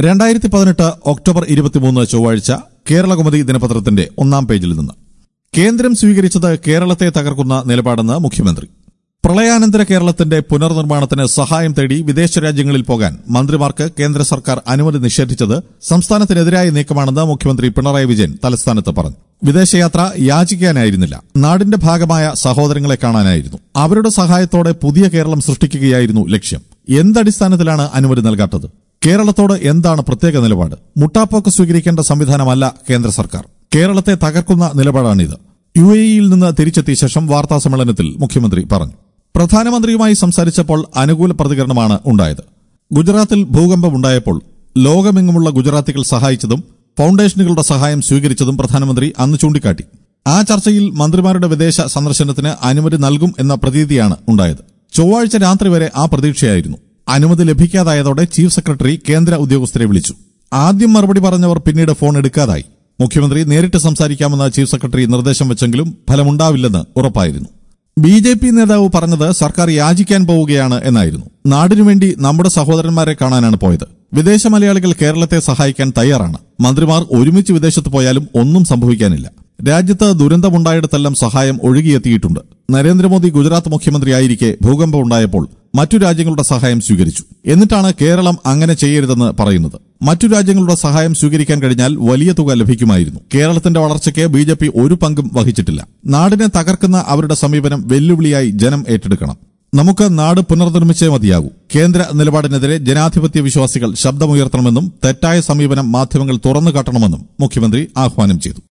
രണ്ടായിരത്തി പതിനെട്ട് ഒക്ടോബർ ഇരുപത്തിമൂന്ന് ചൊവ്വാഴ്ച കേരളകൗമുദി ദിനപത്രത്തിന്റെ ഒന്നാം പേജിൽ നിന്ന് കേന്ദ്രം സ്വീകരിച്ചത് കേരളത്തെ തകർക്കുന്ന നിലപാടെന്ന് മുഖ്യമന്ത്രി പ്രളയാനന്തര കേരളത്തിന്റെ പുനർനിർമ്മാണത്തിന് സഹായം തേടി വിദേശ രാജ്യങ്ങളിൽ പോകാൻ മന്ത്രിമാർക്ക് കേന്ദ്ര സർക്കാർ അനുമതി നിഷേധിച്ചത് സംസ്ഥാനത്തിനെതിരായ നീക്കമാണെന്ന് മുഖ്യമന്ത്രി പിണറായി വിജയൻ തലസ്ഥാനത്ത് പറഞ്ഞു വിദേശയാത്ര യാചിക്കാനായിരുന്നില്ല നാടിന്റെ ഭാഗമായ സഹോദരങ്ങളെ കാണാനായിരുന്നു അവരുടെ സഹായത്തോടെ പുതിയ കേരളം സൃഷ്ടിക്കുകയായിരുന്നു ലക്ഷ്യം എന്തടിസ്ഥാനത്തിലാണ് അനുമതി നൽകാത്തത് കേരളത്തോട് എന്താണ് പ്രത്യേക നിലപാട് മുട്ടാപ്പോക്ക് സ്വീകരിക്കേണ്ട സംവിധാനമല്ല കേന്ദ്ര സർക്കാർ കേരളത്തെ തകർക്കുന്ന നിലപാടാണിത് യു എ ഇയിൽ നിന്ന് തിരിച്ചെത്തിയ ശേഷം വാർത്താ സമ്മേളനത്തിൽ മുഖ്യമന്ത്രി പറഞ്ഞു പ്രധാനമന്ത്രിയുമായി സംസാരിച്ചപ്പോൾ അനുകൂല പ്രതികരണമാണ് ഉണ്ടായത് ഗുജറാത്തിൽ ഭൂകമ്പമുണ്ടായപ്പോൾ ലോകമെങ്ങുമുള്ള ഗുജറാത്തികൾ സഹായിച്ചതും ഫൌണ്ടേഷനുകളുടെ സഹായം സ്വീകരിച്ചതും പ്രധാനമന്ത്രി അന്ന് ചൂണ്ടിക്കാട്ടി ആ ചർച്ചയിൽ മന്ത്രിമാരുടെ വിദേശ സന്ദർശനത്തിന് അനുമതി നൽകും എന്ന പ്രതീതിയാണ് ഉണ്ടായത് ചൊവ്വാഴ്ച രാത്രി വരെ ആ പ്രതീക്ഷയായിരുന്നു അനുമതി ലഭിക്കാതായതോടെ ചീഫ് സെക്രട്ടറി കേന്ദ്ര ഉദ്യോഗസ്ഥരെ വിളിച്ചു ആദ്യം മറുപടി പറഞ്ഞവർ പിന്നീട് ഫോൺ എടുക്കാതായി മുഖ്യമന്ത്രി നേരിട്ട് സംസാരിക്കാമെന്ന് ചീഫ് സെക്രട്ടറി നിർദ്ദേശം വെച്ചെങ്കിലും ഫലമുണ്ടാവില്ലെന്ന് ഉറപ്പായിരുന്നു ബി ജെ പി നേതാവ് പറഞ്ഞത് സർക്കാർ യാചിക്കാൻ പോവുകയാണ് എന്നായിരുന്നു നാടിനുവേണ്ടി നമ്മുടെ സഹോദരന്മാരെ കാണാനാണ് പോയത് വിദേശ മലയാളികൾ കേരളത്തെ സഹായിക്കാൻ തയ്യാറാണ് മന്ത്രിമാർ ഒരുമിച്ച് വിദേശത്ത് പോയാലും ഒന്നും സംഭവിക്കാനില്ല രാജ്യത്ത് ദുരന്തമുണ്ടായിടത്തെല്ലാം സഹായം ഒഴുകിയെത്തിയിട്ടുണ്ട് നരേന്ദ്രമോദി ഗുജറാത്ത് മുഖ്യമന്ത്രിയായിരിക്കെ ഭൂകമ്പം ഉണ്ടായപ്പോൾ മറ്റു രാജ്യങ്ങളുടെ സഹായം സ്വീകരിച്ചു എന്നിട്ടാണ് കേരളം അങ്ങനെ ചെയ്യരുതെന്ന് പറയുന്നത് മറ്റു രാജ്യങ്ങളുടെ സഹായം സ്വീകരിക്കാൻ കഴിഞ്ഞാൽ വലിയ തുക ലഭിക്കുമായിരുന്നു കേരളത്തിന്റെ വളർച്ചയ്ക്ക് ബി ജെ പി ഒരു പങ്കും വഹിച്ചിട്ടില്ല നാടിനെ തകർക്കുന്ന അവരുടെ സമീപനം വെല്ലുവിളിയായി ജനം ഏറ്റെടുക്കണം നമുക്ക് നാട് പുനർനിർമ്മിച്ചേ മതിയാകൂ കേന്ദ്ര നിലപാടിനെതിരെ ജനാധിപത്യ വിശ്വാസികൾ ശബ്ദമുയർത്തണമെന്നും തെറ്റായ സമീപനം മാധ്യമങ്ങൾ തുറന്നു കാട്ടണമെന്നും മുഖ്യമന്ത്രി ആഹ്വാനം ചെയ്തു